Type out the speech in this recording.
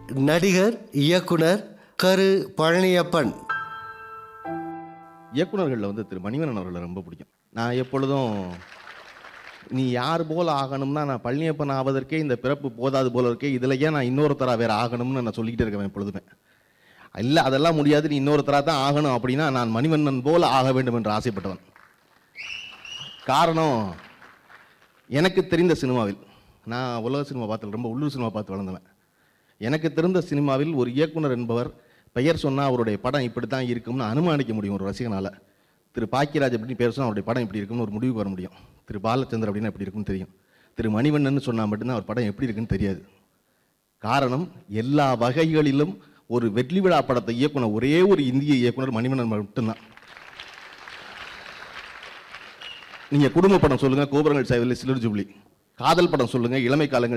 நடிகர் இயக்குனர் கரு பழனியப்பன் இயக்குனர்களில் வந்து திரு மணிவண்ணன் அவர்களை ரொம்ப பிடிக்கும் நான் எப்பொழுதும் நீ யார் போல் ஆகணும்னா நான் பழனியப்பன் ஆவதற்கே இந்த பிறப்பு போதாது போல இருக்கே இதில் ஏன் நான் இன்னொருத்தரா வேற ஆகணும்னு நான் சொல்லிக்கிட்டே இருக்கேன் எப்பொழுதுமே இல்லை அதெல்லாம் முடியாது நீ இன்னொருத்தரா தான் ஆகணும் அப்படின்னா நான் மணிவண்ணன் போல ஆக வேண்டும் என்று ஆசைப்பட்டவன் காரணம் எனக்கு தெரிந்த சினிமாவில் நான் உலக சினிமா பார்த்து ரொம்ப உள்ளூர் சினிமா பார்த்து வளர்ந்தவன் எனக்கு தெரிந்த சினிமாவில் ஒரு இயக்குனர் என்பவர் பெயர் சொன்னால் அவருடைய படம் இப்படி தான் இருக்கும்னு அனுமானிக்க முடியும் ஒரு ரசிகனால் திரு பாக்கியராஜ் அப்படின்னு பேர் சொன்னால் அவருடைய படம் இப்படி இருக்கும்னு ஒரு முடிவுக்கு வர முடியும் திரு பாலச்சந்தர் அப்படின்னா எப்படி இருக்கும்னு தெரியும் திரு மணிவண்ணன் சொன்னால் மட்டும்தான் அவர் படம் எப்படி இருக்குன்னு தெரியாது காரணம் எல்லா வகைகளிலும் ஒரு வெற்றி விழா படத்தை இயக்குனர் ஒரே ஒரு இந்திய இயக்குனர் மணிவண்ணன் மட்டும்தான் நீங்க குடும்ப படம் சொல்லுங்க கோபுரங்கள் சேவையில் சிலர் ஜூப்ளி காதல் படம் சொல்லுங்க இளமை காலங்கள்